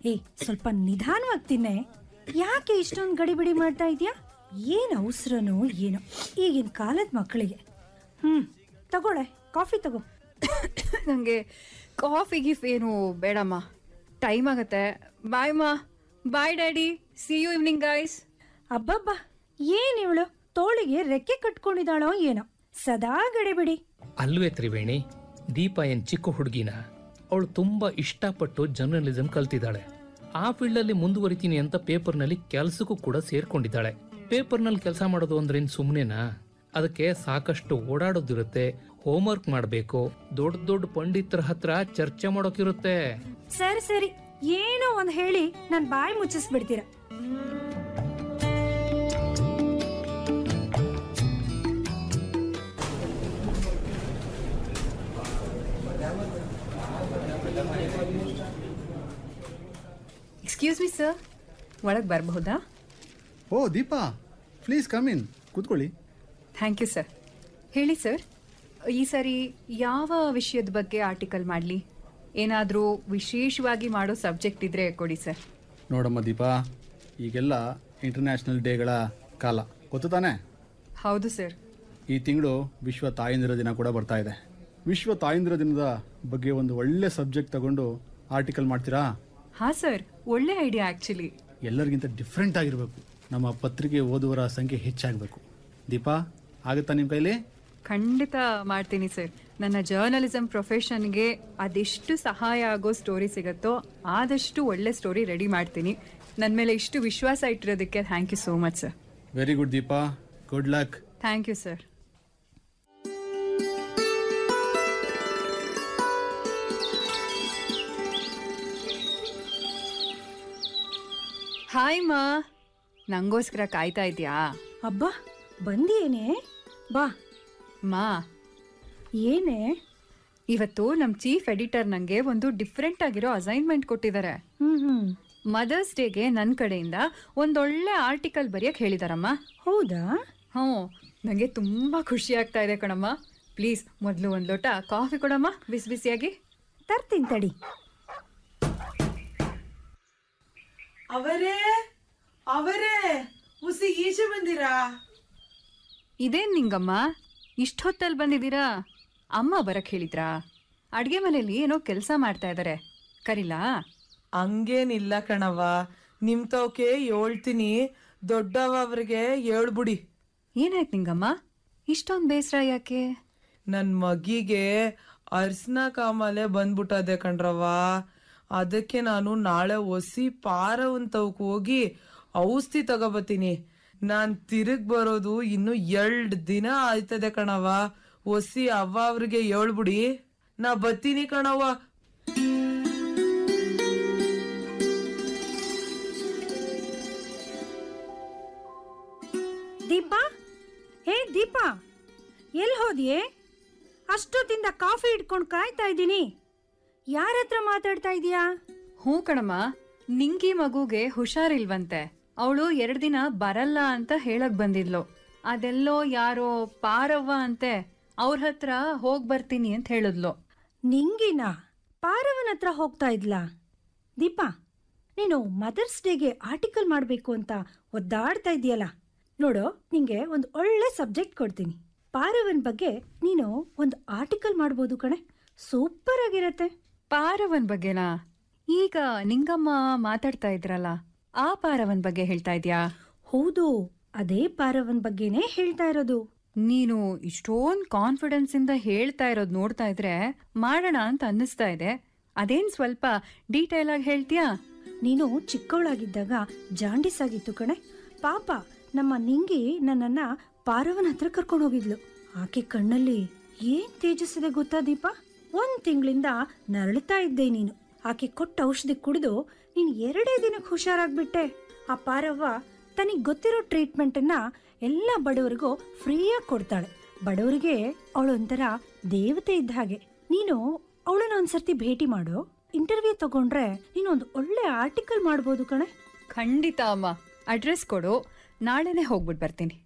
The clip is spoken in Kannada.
ಏಯ್ ಸ್ವಲ್ಪ ನಿಧಾನವಾಗಿ ತಿನ್ನೆ ಯಾಕೆ ಇಷ್ಟೊಂದು ಗಡಿಬಿಡಿ ಮಾಡ್ತಾ ಇದೀಯಾ ಏನ್ ಅವಸರನೋ ಏನೋ ಈಗಿನ ಕಾಲದ ಮಕ್ಕಳಿಗೆ ಹ್ಮ್ ತಗೊಳ್ಳೆ ಕಾಫಿ ತಗೋ ನನಗೆ ಕಾಫಿ ಗಿಫ್ ಏನು ಬೇಡಮ್ಮ ಟೈಮ್ ಆಗತ್ತೆ ಬಾಯ್ ಮಾ bye daddy see you evening guys ಅಬ್ಬಬ್ಬ ಏನ್ ಇವಳು ತೋಳಿಗೆ ರೆಕ್ಕೆ ಕಟ್ಕೊಂಡಿದ್ದಾಳೋ ಏನೋ ಸದಾ ಗಡಿಬಿಡಿ ಅಲ್ವೇ ತ್ರಿವೇಣಿ ದೀಪ ಏನ್ ಚಿಕ್ಕ ಹುಡುಗಿನ ಅವಳು ತುಂಬಾ ಇಷ್ಟಪಟ್ಟು ಜರ್ನಲಿಸಂ ಕಲ್ತಿದ್ದಾಳೆ ಆ ಫೀಲ್ಡಲ್ಲಿ ಮುಂದುವರಿತೀನಿ ಅಂತ ಪೇಪರ್ನಲ್ಲಿ ಕೆಲಸಕ್ಕೂ ಕೂಡ ಸೇರ್ಕೊಂಡಿದ್ದಾಳೆ ಪೇಪರ್ನಲ್ಲಿ ಕೆಲಸ ಮಾಡೋದು ಅಂದ್ರೇನ್ ಸುಮ್ಮನೆನಾ ಅದಕ್ಕೆ ಸಾಕಷ್ಟು ಓಡಾಡೋದಿರುತ್ತೆ ಹೋಮ್ವರ್ಕ್ ಮಾಡಬೇಕು ದೊಡ್ಡ ದೊಡ್ಡ ಪಂಡಿತರ ಹತ್ರ ಚರ್ಚೆ ಮಾಡೋಕಿರುತ್ತೆ ಸರಿ ಸರಿ ಏನೋ ಒಂದ್ ಹೇಳಿ ನನ್ ಬಾಯಿ ಮುಚ್ಚಿಸ್ಬಿಡ್ತೀರ ಎಕ್ಸ್ಕ್ಯೂಸ್ ಮಿ ಸರ್ ಒಳಗೆ ಬರಬಹುದಾ ಓ ದೀಪಾ ಪ್ಲೀಸ್ ಕಮ್ ಇನ್ ಕೂತ್ಕೊಳ್ಳಿ ಥ್ಯಾಂಕ್ ಯು ಸರ್ ಹೇಳಿ ಸರ್ ಈ ಸರಿ ಯಾವ ವಿಷಯದ ಬಗ್ಗೆ ಆರ್ಟಿಕಲ್ ಮಾಡಲಿ ಏನಾದರೂ ವಿಶೇಷವಾಗಿ ಮಾಡೋ ಸಬ್ಜೆಕ್ಟ್ ಇದ್ರೆ ಕೊಡಿ ಸರ್ ನೋಡಮ್ಮ ದೀಪಾ ಈಗೆಲ್ಲ ಇಂಟರ್ನ್ಯಾಷನಲ್ ಡೇಗಳ ಕಾಲ ಗೊತ್ತು ತಾನೇ ಹೌದು ಸರ್ ಈ ತಿಂಗಳು ವಿಶ್ವ ತಾಯಂದಿರ ದಿನ ಕೂಡ ಬರ್ತಾ ಇದೆ ವಿಶ್ವ ತಾಯಂದಿರ ದಿನದ ಬಗ್ಗೆ ಒಂದು ಒಳ್ಳೆ ಸಬ್ಜೆಕ್ಟ್ ತಗೊಂಡು ಆರ್ಟಿಕಲ್ ಮಾಡ್ತೀರಾ ಹಾಂ ಸರ್ ಒಳ್ಳೆ ಐಡಿಯಾ ಆ್ಯಕ್ಚುಲಿ ಎಲ್ಲರಿಗಿಂತ ಡಿಫ್ರೆಂಟ್ ಆಗಿರಬೇಕು ನಮ್ಮ ಪತ್ರಿಕೆ ಓದುವರ ಸಂಖ್ಯೆ ಹೆಚ್ಚಾಗಬೇಕು ದೀಪಾ ಆಗುತ್ತಾ ನಿಮ್ಮ ಕೈಲಿ ಖಂಡಿತ ಮಾಡ್ತೀನಿ ಸರ್ ನನ್ನ ಜರ್ನಲಿಸಮ್ ಪ್ರೊಫೆಷನ್ಗೆ ಅದೆಷ್ಟು ಸಹಾಯ ಆಗೋ ಸ್ಟೋರಿ ಸಿಗುತ್ತೋ ಆದಷ್ಟು ಒಳ್ಳೆ ಸ್ಟೋರಿ ರೆಡಿ ಮಾಡ್ತೀನಿ ನನ್ನ ಮೇಲೆ ಇಷ್ಟು ವಿಶ್ವಾಸ ಇಟ್ಟಿರೋದಕ್ಕೆ thank you so much sir very good Deepa good luck thank you sir hi ಮಾ ನಂಗೋಸ್ಕರ ಕಾಯ್ತಾ ಇದೆಯಾ ಅಬ್ಬಾ ಬಂದಿಯೇನೆ ಬಾ ಮಾ ಏನೇ ಇವತ್ತು ನಮ್ಮ ಚೀಫ್ ಎಡಿಟರ್ ನನಗೆ ಒಂದು ಡಿಫ್ರೆಂಟ್ ಆಗಿರೋ ಅಸೈನ್ಮೆಂಟ್ ಕೊಟ್ಟಿದ್ದಾರೆ ಹ್ಮ್ ಹ್ಮ್ ಮದರ್ಸ್ ಡೇಗೆ ನನ್ನ ಕಡೆಯಿಂದ ಒಂದೊಳ್ಳೆ ಆರ್ಟಿಕಲ್ ಬರೆಯಕ್ಕೆ ಹೇಳಿದಾರಮ್ಮ ಹೌದಾ ಹ್ಞೂ ನನಗೆ ತುಂಬ ಖುಷಿ ಆಗ್ತಾ ಇದೆ ಕಣಮ್ಮ ಪ್ಲೀಸ್ ಮೊದಲು ಒಂದು ಲೋಟ ಕಾಫಿ ಕೊಡಮ್ಮ ಬಿಸಿ ಬಿಸಿಯಾಗಿ ತರ್ತೀನಿ ತಡಿ ಅವರೇ ಅವರೇ ಹುಸಿ ಈಚೆ ಬಂದಿರಾ ಇದೇನು ನಿಂಗಮ್ಮ ಇಷ್ಟೊತ್ತಲ್ಲಿ ಬಂದಿದ್ದೀರಾ ಅಮ್ಮ ಬರಕ್ಕೆ ಹೇಳಿದ್ರಾ ಅಡುಗೆ ಮನೆಯಲ್ಲಿ ಏನೋ ಕೆಲಸ ಮಾಡ್ತಾ ಇದ್ದಾರೆ ಕರಿಲಾ ಹಂಗೇನಿಲ್ಲ ಕಣವ ನಿಮ್ ತವಕೆ ಹೇಳ್ತೀನಿ ದೊಡ್ಡವ ಅವ್ರಿಗೆ ಹೇಳ್ಬಿಡಿ ಏನಾಯ್ತು ನಿಂಗಮ್ಮ ಇಷ್ಟೊಂದು ಬೇಸರ ಯಾಕೆ ನನ್ ಮಗಿಗೆ ಅರ್ಸ್ನ ಕಾಮಾಲೆ ಬಂದ್ಬಿಟ್ಟದೆ ಕಣ್ರವ ಅದಕ್ಕೆ ನಾನು ನಾಳೆ ಒಸಿ ಪಾರವಂತವಕ್ ಹೋಗಿ ಔಷಧಿ ತಗೋಬತ್ತೀನಿ ನಾನ್ ತಿರುಗ್ ಬರೋದು ಇನ್ನು ಎರಡ್ ದಿನ ಆಯ್ತದೆ ಕಣವ ಒಸಿ ಅವ್ವ ಅವ್ರಿಗೆ ಹೇಳ್ಬಿಡಿ ನಾ ಬತ್ತೀನಿ ಕಣವ್ವ ದೀಪಾ ಹೇ ದೀಪಾ ಎಲ್ಲಿ ಹೋದ್ಯೆ ಅಷ್ಟೊತ್ತಿಂದ ಕಾಫಿ ಇಟ್ಕೊಂಡು ಕಾಯ್ತಾ ಇದ್ದೀನಿ ಯಾರ ಹತ್ರ ಮಾತಾಡ್ತಾ ಇದೀಯಾ ಹ್ಞೂ ಕಣಮ್ಮ ನಿಂಗಿ ಮಗುಗೆ ಹುಷಾರಿಲ್ವಂತೆ ಅವಳು ಎರಡು ದಿನ ಬರಲ್ಲ ಅಂತ ಹೇಳಕ್ ಬಂದಿದ್ಲು ಅದೆಲ್ಲೋ ಯಾರೋ ಪಾರವ್ವ ಅಂತೆ ಅವ್ರ ಹತ್ರ ಹೋಗ್ ಬರ್ತೀನಿ ಅಂತ ಹೇಳಿದ್ಲು ನಿಂಗಿನ ಪಾರವನ ಹತ್ರ ಹೋಗ್ತಾ ಇದ್ಲಾ ದೀಪಾ ನೀನು ಮದರ್ಸ್ ಡೇಗೆ ಆರ್ಟಿಕಲ್ ಮಾಡಬೇಕು ಅಂತ ಒದ್ದಾಡ್ತಾ ಇದೆಯಲ್ಲ ನೋಡು ನಿಂಗೆ ಒಂದು ಒಳ್ಳೆ ಸಬ್ಜೆಕ್ಟ್ ಕೊಡ್ತೀನಿ ಪಾರವನ್ ಬಗ್ಗೆ ನೀನು ಒಂದು ಆರ್ಟಿಕಲ್ ಮಾಡ್ಬೋದು ಕಣೆ ಸೂಪರ್ ಆಗಿರತ್ತೆ ಪಾರವನ್ ಬಗ್ಗೆನಾ ಈಗ ನಿಂಗಮ್ಮ ಮಾತಾಡ್ತಾ ಇದ್ರಲ್ಲ ಆ ಪಾರವನ್ ಬಗ್ಗೆ ಹೇಳ್ತಾ ಇದ್ಯಾ ಹೌದು ಅದೇ ಪಾರವನ್ ಬಗ್ಗೆನೇ ಹೇಳ್ತಾ ಇರೋದು ನೀನು ಇಷ್ಟೊಂದು ಕಾನ್ಫಿಡೆನ್ಸ್ ಇಂದ ಹೇಳ್ತಾ ಇರೋದು ನೋಡ್ತಾ ಇದ್ರೆ ಮಾಡೋಣ ಅಂತ ಅನ್ನಿಸ್ತಾ ಇದೆ ಅದೇನ್ ಸ್ವಲ್ಪ ಡೀಟೇಲ್ ಆಗಿ ಹೇಳ್ತೀಯಾ ನೀನು ಚಿಕ್ಕವಳಾಗಿದ್ದಾಗ ಜಾಂಡೀಸ್ ಆಗಿತ್ತು ಕಣೆ ಪಾಪ ನಮ್ಮ ನಿಂಗಿ ನನ್ನನ್ನ ಪಾರವನ ಹತ್ರ ಕರ್ಕೊಂಡು ಹೋಗಿದ್ಲು ಆಕೆ ಕಣ್ಣಲ್ಲಿ ಏನ್ ತೇಜಸ್ಸಿದೆ ಗೊತ್ತಾ ದೀಪ ಒಂದ್ ತಿಂಗಳಿಂದ ನರಳುತ್ತಾ ಇದ್ದೆ ನೀನು ಆಕೆ ಕೊಟ್ಟ ಔಷಧಿ ಕುಡಿದು ನೀನ್ ಎರಡೇ ದಿನಕ್ಕೆ ಹುಷಾರಾಗ್ಬಿಟ್ಟೆ ಆ ಪಾರವ್ವ ತನಿಗ್ ಗೊತ್ತಿರೋ ಟ್ರೀಟ್ಮೆಂಟ್ ಅನ್ನ ಎಲ್ಲ ಬಡವರಿಗೂ ಫ್ರೀಯಾಗಿ ಕೊಡ್ತಾಳೆ ಬಡವರಿಗೆ ಅವಳು ಒಂಥರ ದೇವತೆ ಇದ್ದ ಹಾಗೆ ನೀನು ಅವಳನ್ನ ಒಂದ್ಸರ್ತಿ ಭೇಟಿ ಮಾಡು ಇಂಟರ್ವ್ಯೂ ತಗೊಂಡ್ರೆ ನೀನು ಒಂದು ಒಳ್ಳೆ ಆರ್ಟಿಕಲ್ ಮಾಡ್ಬೋದು ಕಣೆ ಖಂಡಿತ ಅಮ್ಮ ಅಡ್ರೆಸ್ ಕೊಡು ನಾಳೆನೆ ಹೋಗ್ಬಿಟ್ಟು ಬರ್ತೀನಿ